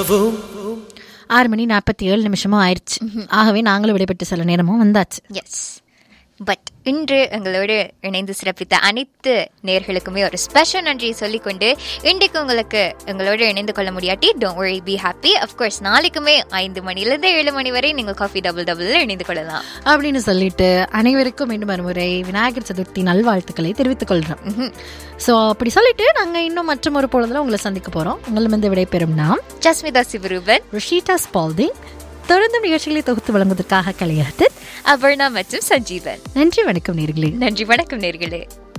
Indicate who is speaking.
Speaker 1: உறவும்
Speaker 2: ஆறு மணி நாற்பத்தி ஏழு நிமிஷமும் ஆயிடுச்சு ஆகவே நாங்களும் விடைபெற்று சில நேரமும் வந்தாச்சு
Speaker 3: எஸ் பட் இன்று எங்களோடு இணைந்து சிறப்பித்த அனைத்து நேர்களுக்குமே ஒரு ஸ்பெஷல் நன்றியை சொல்லிக்கொண்டு இன்றைக்கு உங்களுக்கு எங்களோடு இணைந்து கொள்ள முடியாட்டி don't worry be happy of course நாளைக்குமே ஐந்து மணிலேருந்து ஏழு மணி வரை நீங்கள் காஃபி டபுள் டபுள் இணைந்து கொள்ளலாம்
Speaker 2: அப்படின்னு சொல்லிட்டு அனைவருக்கும் மீண்டும் மறுமுறை விநாயகர் சதுர்த்தி நல்வாழ்த்துக்களை தெரிவித்துக் கொள்றோம் ஸோ அப்படி சொல்லிட்டு நாங்கள் இன்னும் மற்றும் ஒரு பொழுதுல உங்களை சந்திக்க போறோம் உங்களிடமிருந்து விடைபெறும் நாம்
Speaker 3: ஜஸ்மிதா சிவரூபன்
Speaker 2: ருஷிதா ஸ்பால்டிங் தொடர்ந்து நிகழ்ச்சிகளை தொகுத்து வழங்குவதற்காக கலையகத்தில்
Speaker 3: அபர்ணா மற்றும் சஞ்சீவன்
Speaker 2: நன்றி வணக்கம் நேர்களே
Speaker 3: நன்றி வணக்கம் நேர்களே